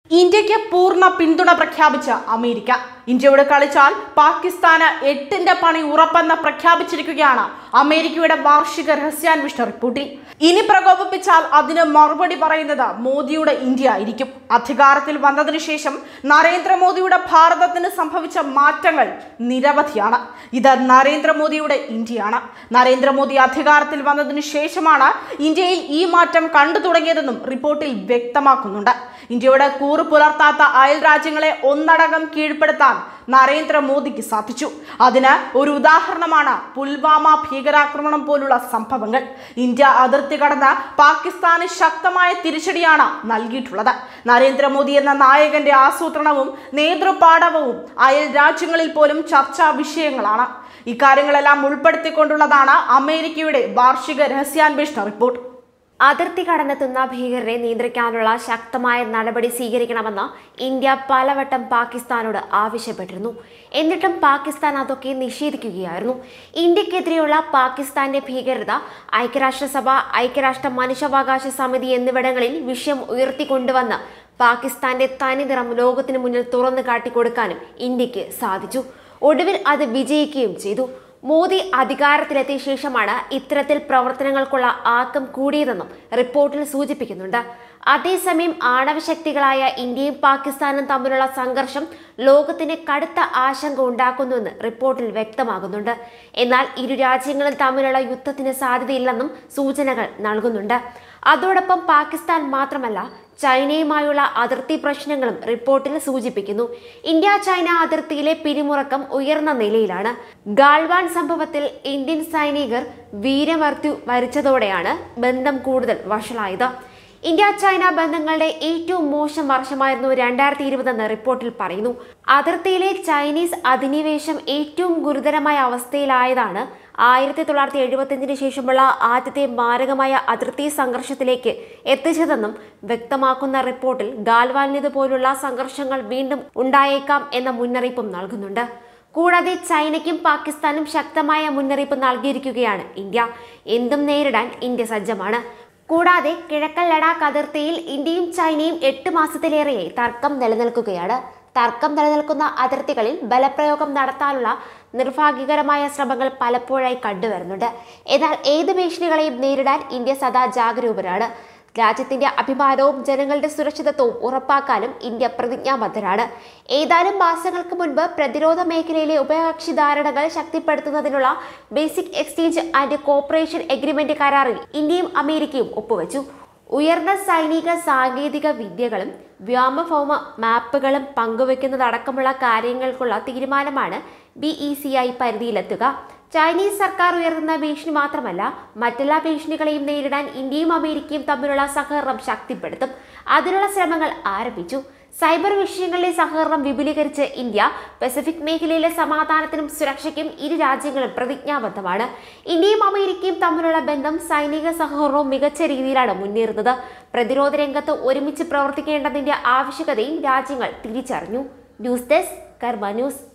ഇന്ത്യക്ക് പൂർണ്ണ പിന്തുണ പ്രഖ്യാപിച്ച അമേരിക്ക ഇന്ത്യയോട് കളിച്ചാൽ പാകിസ്ഥാന് എട്ടിന്റെ പണി ഉറപ്പെന്ന് പ്രഖ്യാപിച്ചിരിക്കുകയാണ് അമേരിക്കയുടെ വാർഷിക രഹസ്യാന്വേഷണ റിപ്പോർട്ടിൽ ഇനി പ്രകോപിപ്പിച്ചാൽ അതിന് മറുപടി പറയുന്നത് മോദിയുടെ ഇന്ത്യ ആയിരിക്കും അധികാരത്തിൽ വന്നതിന് ശേഷം നരേന്ദ്രമോദിയുടെ ഭാരതത്തിന് സംഭവിച്ച മാറ്റങ്ങൾ നിരവധിയാണ് ഇത് നരേന്ദ്രമോദിയുടെ ഇന്ത്യയാണ് നരേന്ദ്രമോദി അധികാരത്തിൽ വന്നതിന് ശേഷമാണ് ഇന്ത്യയിൽ ഈ മാറ്റം കണ്ടു തുടങ്ങിയതെന്നും റിപ്പോർട്ടിൽ വ്യക്തമാക്കുന്നുണ്ട് ഇന്ത്യയുടെ കൂറ് പുലർത്താത്ത അയൽ രാജ്യങ്ങളെ ഒന്നടങ്കം കീഴ്പ്പെടുത്താൻ നരേന്ദ്രമോദിക്ക് സാധിച്ചു അതിന് ഒരു ഉദാഹരണമാണ് പുൽവാമ ഭീകരാക്രമണം പോലുള്ള സംഭവങ്ങൾ ഇന്ത്യ അതിർത്തി കടന്ന് പാകിസ്ഥാന് ശക്തമായ തിരിച്ചടിയാണ് നൽകിയിട്ടുള്ളത് നരേന്ദ്രമോദി എന്ന നായകന്റെ ആസൂത്രണവും നേതൃപാടവവും അയൽ രാജ്യങ്ങളിൽ പോലും ചർച്ചാ വിഷയങ്ങളാണ് ഇക്കാര്യങ്ങളെല്ലാം ഉൾപ്പെടുത്തിക്കൊണ്ടുള്ളതാണ് അമേരിക്കയുടെ വാർഷിക രഹസ്യാന്വേഷണ റിപ്പോർട്ട് അതിർത്തി കടന്നെത്തുന്ന ഭീകരരെ നിയന്ത്രിക്കാനുള്ള ശക്തമായ നടപടി സ്വീകരിക്കണമെന്ന് ഇന്ത്യ പലവട്ടം പാകിസ്ഥാനോട് ആവശ്യപ്പെട്ടിരുന്നു എന്നിട്ടും പാകിസ്ഥാൻ അതൊക്കെ നിഷേധിക്കുകയായിരുന്നു ഇന്ത്യക്കെതിരെയുള്ള പാകിസ്ഥാന്റെ ഭീകരത ഐക്യരാഷ്ട്രസഭ ഐക്യരാഷ്ട്ര മനുഷ്യാവകാശ സമിതി എന്നിവിടങ്ങളിൽ വിഷയം ഉയർത്തിക്കൊണ്ടുവന്ന് പാകിസ്ഥാന്റെ തനിനിറം ലോകത്തിന് മുന്നിൽ തുറന്നു കാട്ടിക്കൊടുക്കാനും ഇന്ത്യക്ക് സാധിച്ചു ഒടുവിൽ അത് വിജയിക്കുകയും ചെയ്തു മോദി അധികാരത്തിലെത്തിയ ശേഷമാണ് ഇത്തരത്തിൽ പ്രവർത്തനങ്ങൾക്കുള്ള ആക്കം കൂടിയതെന്നും റിപ്പോർട്ടിൽ സൂചിപ്പിക്കുന്നുണ്ട് അതേസമയം ആണവശക്തികളായ ഇന്ത്യയും പാകിസ്ഥാനും തമ്മിലുള്ള സംഘർഷം ലോകത്തിന് കടുത്ത ആശങ്ക ഉണ്ടാക്കുന്നുവെന്ന് റിപ്പോർട്ടിൽ വ്യക്തമാകുന്നുണ്ട് എന്നാൽ ഇരു രാജ്യങ്ങളും തമ്മിലുള്ള യുദ്ധത്തിന് സാധ്യതയില്ലെന്നും സൂചനകൾ നൽകുന്നുണ്ട് അതോടൊപ്പം പാകിസ്ഥാൻ മാത്രമല്ല ചൈനയുമായുള്ള അതിർത്തി പ്രശ്നങ്ങളും റിപ്പോർട്ടിൽ സൂചിപ്പിക്കുന്നു ഇന്ത്യ ചൈന അതിർത്തിയിലെ പിരിമുറക്കം ഉയർന്ന നിലയിലാണ് ഗാൽവാൻ സംഭവത്തിൽ ഇന്ത്യൻ സൈനികർ വീരമൃത്യു വരിച്ചതോടെയാണ് ബന്ധം കൂടുതൽ വഷളായത് ഇന്ത്യ ചൈന ബന്ധങ്ങളുടെ ഏറ്റവും മോശം വർഷമായിരുന്നു രണ്ടായിരത്തി ഇരുപതെന്ന് റിപ്പോർട്ടിൽ പറയുന്നു അതിർത്തിയിലെ ചൈനീസ് അധിനിവേശം ഏറ്റവും ഗുരുതരമായ അവസ്ഥയിലായതാണ് ആയിരത്തി തൊള്ളായിരത്തി എഴുപത്തിയഞ്ചിന് ശേഷമുള്ള ആദ്യത്തെ മാരകമായ അതിർത്തി സംഘർഷത്തിലേക്ക് എത്തിച്ചതെന്നും വ്യക്തമാക്കുന്ന റിപ്പോർട്ടിൽ ഗാൽവാനിതുപോലുള്ള സംഘർഷങ്ങൾ വീണ്ടും ഉണ്ടായേക്കാം എന്ന മുന്നറിയിപ്പും നൽകുന്നുണ്ട് കൂടാതെ ചൈനയ്ക്കും പാകിസ്ഥാനും ശക്തമായ മുന്നറിയിപ്പ് നൽകിയിരിക്കുകയാണ് ഇന്ത്യ എന്തും നേരിടാൻ ഇന്ത്യ സജ്ജമാണ് കൂടാതെ കിഴക്കൻ ലഡാക്ക് അതിർത്തിയിൽ ഇന്ത്യയും ചൈനയും എട്ട് മാസത്തിലേറെയായി തർക്കം നിലനിൽക്കുകയാണ് തർക്കം നിലനിൽക്കുന്ന അതിർത്തികളിൽ ബലപ്രയോഗം നടത്താനുള്ള നിർഭാഗ്യകരമായ ശ്രമങ്ങൾ പലപ്പോഴായി കണ്ടുവരുന്നുണ്ട് എന്നാൽ ഏത് ഭീഷണികളെയും നേരിടാൻ ഇന്ത്യ സദാ ജാഗരൂകരാണ് രാജ്യത്തിന്റെ അഭിമാനവും ജനങ്ങളുടെ സുരക്ഷിതത്വവും ഉറപ്പാക്കാനും ഇന്ത്യ പ്രതിജ്ഞാബദ്ധരാണ് ഏതാനും മാസങ്ങൾക്ക് മുൻപ് പ്രതിരോധ മേഖലയിലെ ഉഭയകക്ഷി ധാരണകൾ ശക്തിപ്പെടുത്തുന്നതിനുള്ള basic exchange and cooperation agreement കരാറിൽ ഇന്ത്യയും അമേരിക്കയും ഒപ്പുവെച്ചു ഉയർന്ന സൈനിക സാങ്കേതിക വിദ്യകളും വ്യോമഭൗമ മാപ്പുകളും പങ്കുവെക്കുന്നതടക്കമുള്ള കാര്യങ്ങൾക്കുള്ള തീരുമാനമാണ് ബി ഇ സി ഐ പരിധിയിലെത്തുക ചൈനീസ് സർക്കാർ ഉയർത്തുന്ന ഭീഷണി മാത്രമല്ല മറ്റെല്ലാ ഭീഷണികളെയും നേരിടാൻ ഇന്ത്യയും അമേരിക്കയും തമ്മിലുള്ള സഹകരണം ശക്തിപ്പെടുത്തും അതിനുള്ള ശ്രമങ്ങൾ ആരംഭിച്ചു സൈബർ വിഷയങ്ങളിലെ സഹകരണം വിപുലീകരിച്ച് ഇന്ത്യ പസഫിക് മേഖലയിലെ സമാധാനത്തിനും സുരക്ഷയ്ക്കും ഇരു രാജ്യങ്ങളും പ്രതിജ്ഞാബദ്ധമാണ് ഇന്ത്യയും അമേരിക്കയും തമ്മിലുള്ള ബന്ധം സൈനിക സഹകരണവും മികച്ച രീതിയിലാണ് മുന്നേറുന്നത് പ്രതിരോധ രംഗത്ത് ഒരുമിച്ച് പ്രവർത്തിക്കേണ്ടതിന്റെ ആവശ്യകതയും രാജ്യങ്ങൾ തിരിച്ചറിഞ്ഞു ന്യൂസ് ഡെസ്ക് കർമ്മ ന്യൂസ്